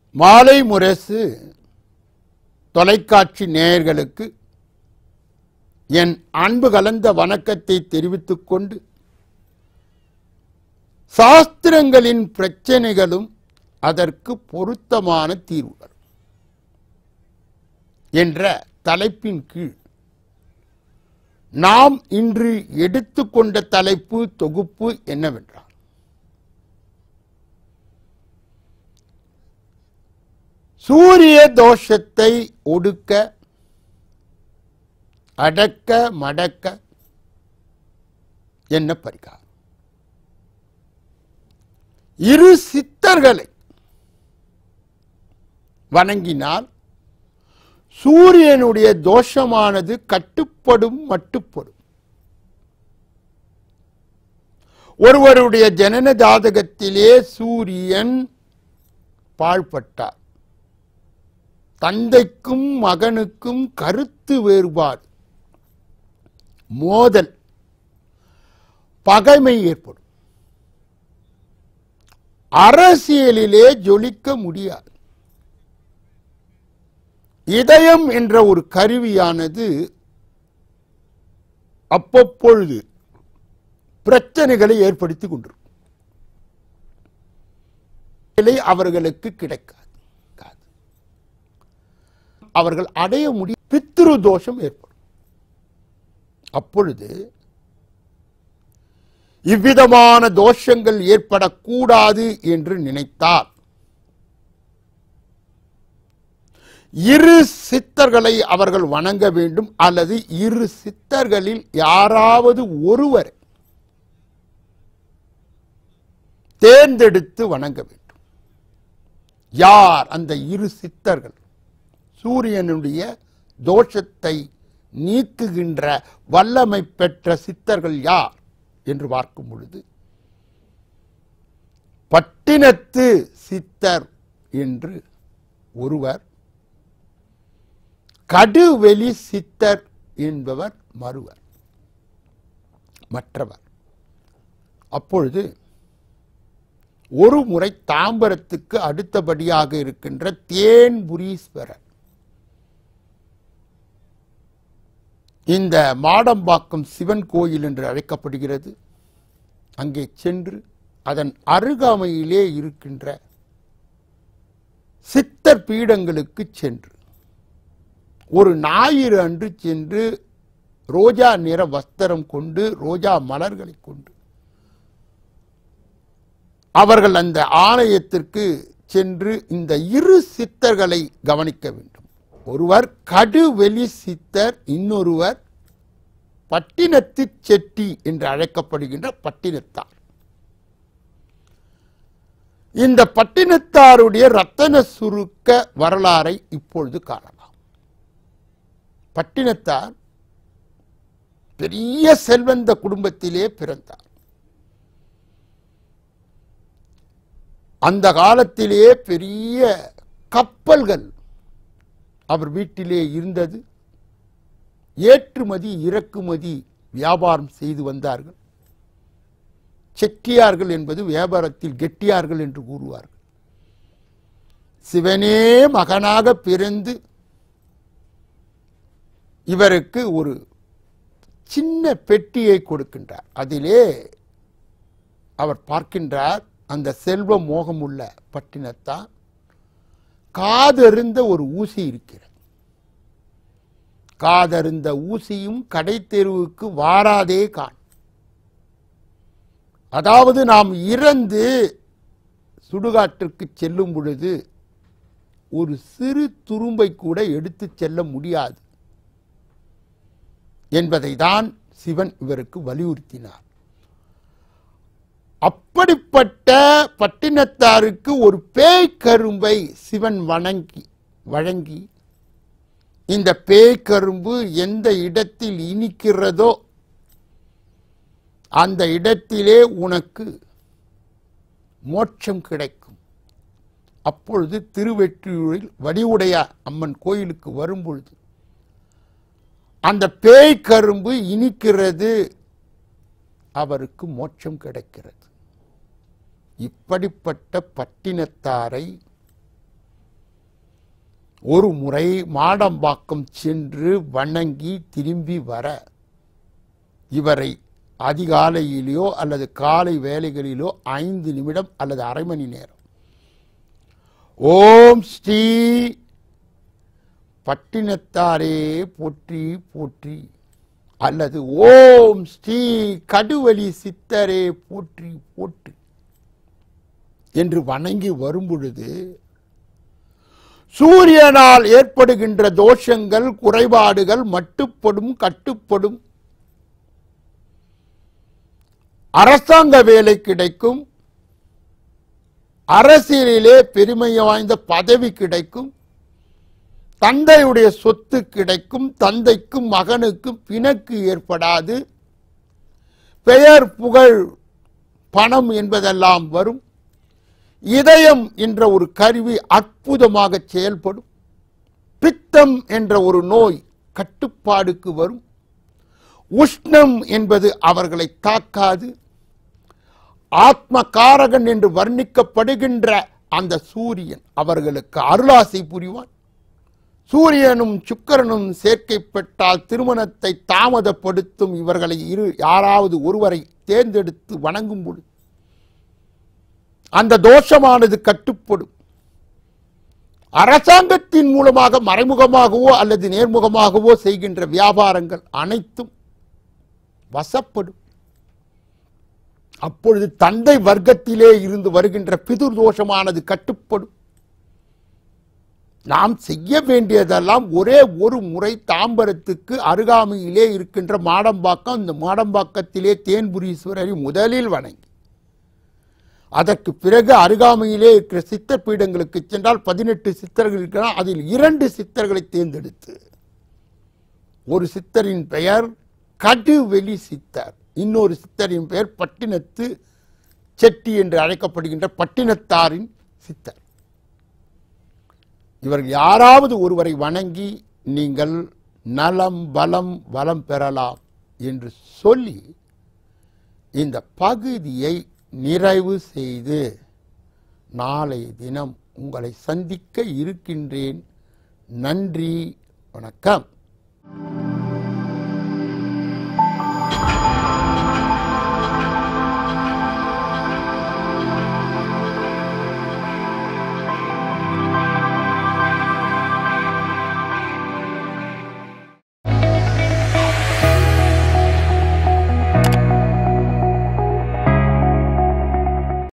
மாலை முரசு தொலைக்காட்சி நேயர்களுக்கு என் அன்பு கலந்த வணக்கத்தை தெரிவித்துக் கொண்டு சாஸ்திரங்களின் பிரச்சனைகளும் அதற்கு பொருத்தமான தீர்வுகள் என்ற தலைப்பின் கீழ் நாம் இன்று எடுத்துக்கொண்ட தலைப்பு தொகுப்பு என்னவென்றால் சூரிய தோஷத்தை ஒடுக்க அடக்க மடக்க என்ன பரிகாரம் இரு சித்தர்களை வணங்கினால் சூரியனுடைய தோஷமானது கட்டுப்படும் மட்டுப்படும் ஒருவருடைய ஜனன ஜாதகத்திலே சூரியன் பாழ்பட்டார் தந்தைக்கும் மகனுக்கும் கருத்து வேறுபாடு மோதல் பகைமை ஏற்படும் அரசியலிலே ஜொலிக்க முடியாது இதயம் என்ற ஒரு கருவியானது அப்பப்பொழுது பிரச்சனைகளை ஏற்படுத்தி கொண்டிருக்கும் நிலை அவர்களுக்கு கிடைக்காது அவர்கள் அடைய முடியும் பித்ரு தோஷம் ஏற்படும் அப்பொழுது இவ்விதமான தோஷங்கள் ஏற்படக்கூடாது என்று நினைத்தால் இரு சித்தர்களை அவர்கள் வணங்க வேண்டும் அல்லது இரு சித்தர்களில் யாராவது ஒருவர் தேர்ந்தெடுத்து வணங்க வேண்டும் யார் அந்த இரு சித்தர்கள் சூரியனுடைய தோஷத்தை நீக்குகின்ற வல்லமை பெற்ற சித்தர்கள் யார் என்று பார்க்கும் பொழுது பட்டினத்து சித்தர் என்று ஒருவர் கடுவெளி சித்தர் என்பவர் மறுவர் மற்றவர் அப்பொழுது ஒரு முறை தாம்பரத்துக்கு அடுத்தபடியாக இருக்கின்ற தேன்புரீஸ்வரர் இந்த மாடம்பாக்கம் சிவன் கோயில் என்று அழைக்கப்படுகிறது அங்கே சென்று அதன் அருகாமையிலே இருக்கின்ற சித்தர் பீடங்களுக்கு சென்று ஒரு ஞாயிறு அன்று சென்று ரோஜா நிற வஸ்திரம் கொண்டு ரோஜா மலர்களை கொண்டு அவர்கள் அந்த ஆலயத்திற்கு சென்று இந்த இரு சித்தர்களை கவனிக்க வேண்டும் ஒருவர் கடுவெளி சித்தர் இன்னொருவர் பட்டினத்து செட்டி என்று அழைக்கப்படுகின்ற பட்டினத்தார் இந்த பட்டினத்தாருடைய ரத்தன சுருக்க வரலாறை இப்பொழுது காணலாம் பட்டினத்தார் பெரிய செல்வந்த குடும்பத்திலே பிறந்தார் அந்த காலத்திலே பெரிய கப்பல்கள் அவர் வீட்டிலே இருந்தது ஏற்றுமதி இறக்குமதி வியாபாரம் செய்து வந்தார்கள் செட்டியார்கள் என்பது வியாபாரத்தில் கெட்டியார்கள் என்று கூறுவார்கள் சிவனே மகனாக பிறந்து இவருக்கு ஒரு சின்ன பெட்டியை கொடுக்கின்றார் அதிலே அவர் பார்க்கின்றார் அந்த செல்வ மோகம் உள்ள பட்டினத்தான் காதறிந்த ஒரு ஊசி இருக்கிறது காதறிந்த ஊசியும் கடை தெருவுக்கு வாராதே காண் அதாவது நாம் இறந்து சுடுகாட்டிற்கு செல்லும் பொழுது ஒரு சிறு துரும்பை கூட எடுத்துச் செல்ல முடியாது என்பதை தான் சிவன் இவருக்கு வலியுறுத்தினார் அப்படிப்பட்ட பட்டினத்தாருக்கு ஒரு பேய் கரும்பை சிவன் வணங்கி வழங்கி இந்த பேய் கரும்பு எந்த இடத்தில் இனிக்கிறதோ அந்த இடத்திலே உனக்கு மோட்சம் கிடைக்கும் அப்பொழுது திருவெற்றியூரில் வடிவுடைய அம்மன் கோயிலுக்கு வரும்பொழுது அந்த பேய் கரும்பு இனிக்கிறது அவருக்கு மோட்சம் கிடைக்கிறது இப்படிப்பட்ட பட்டினத்தாரை ஒரு முறை மாடம்பாக்கம் சென்று வணங்கி திரும்பி வர இவரை அதிகாலையிலோ அல்லது காலை வேலைகளிலோ ஐந்து நிமிடம் அல்லது அரை மணி நேரம் ஓம் ஸ்ரீ பட்டினத்தாரே போற்றி போற்றி அல்லது ஓம் ஸ்ரீ கடுவலி சித்தரே போற்றி போற்றி என்று வணங்கி வரும் பொழுது சூரியனால் ஏற்படுகின்ற தோஷங்கள் குறைபாடுகள் மட்டுப்படும் கட்டுப்படும் அரசாங்க வேலை கிடைக்கும் அரசியலிலே பெருமை வாய்ந்த பதவி கிடைக்கும் தந்தையுடைய சொத்து கிடைக்கும் தந்தைக்கும் மகனுக்கும் பிணக்கு ஏற்படாது பெயர் புகழ் பணம் என்பதெல்லாம் வரும் இதயம் என்ற ஒரு கருவி அற்புதமாக செயல்படும் பித்தம் என்ற ஒரு நோய் கட்டுப்பாடுக்கு வரும் உஷ்ணம் என்பது அவர்களை தாக்காது ஆத்ம காரகன் என்று வர்ணிக்கப்படுகின்ற அந்த சூரியன் அவர்களுக்கு அருளாசை புரிவான் சூரியனும் சுக்கிரனும் சேர்க்கைப்பட்டால் திருமணத்தை தாமதப்படுத்தும் இவர்களை இரு யாராவது ஒருவரை தேர்ந்தெடுத்து வணங்கும் பொழுது அந்த தோஷமானது கட்டுப்படும் அரசாங்கத்தின் மூலமாக மறைமுகமாகவோ அல்லது நேர்முகமாகவோ செய்கின்ற வியாபாரங்கள் அனைத்தும் வசப்படும் அப்பொழுது தந்தை வர்க்கத்திலே இருந்து வருகின்ற பிதுர் தோஷமானது கட்டுப்படும் நாம் செய்ய வேண்டியதெல்லாம் ஒரே ஒரு முறை தாம்பரத்துக்கு அருகாமையிலே இருக்கின்ற மாடம்பாக்கம் இந்த மாடம்பாக்கத்திலே தேன்புரீஸ்வரரை முதலில் வணங்கி அதற்கு பிறகு அருகாமையிலே இருக்கிற சித்தர் பீடங்களுக்கு சென்றால் பதினெட்டு சித்தர்கள் இருக்கிறார் அதில் இரண்டு சித்தர்களை தேர்ந்தெடுத்து ஒரு சித்தரின் பெயர் கடுவெளி சித்தர் இன்னொரு சித்தரின் பெயர் பட்டினத்து செட்டி என்று அழைக்கப்படுகின்ற பட்டினத்தாரின் சித்தர் இவர்கள் யாராவது ஒருவரை வணங்கி நீங்கள் நலம் பலம் வளம் பெறலாம் என்று சொல்லி இந்த பகுதியை நிறைவு செய்து நாளை தினம் உங்களை சந்திக்க இருக்கின்றேன் நன்றி வணக்கம்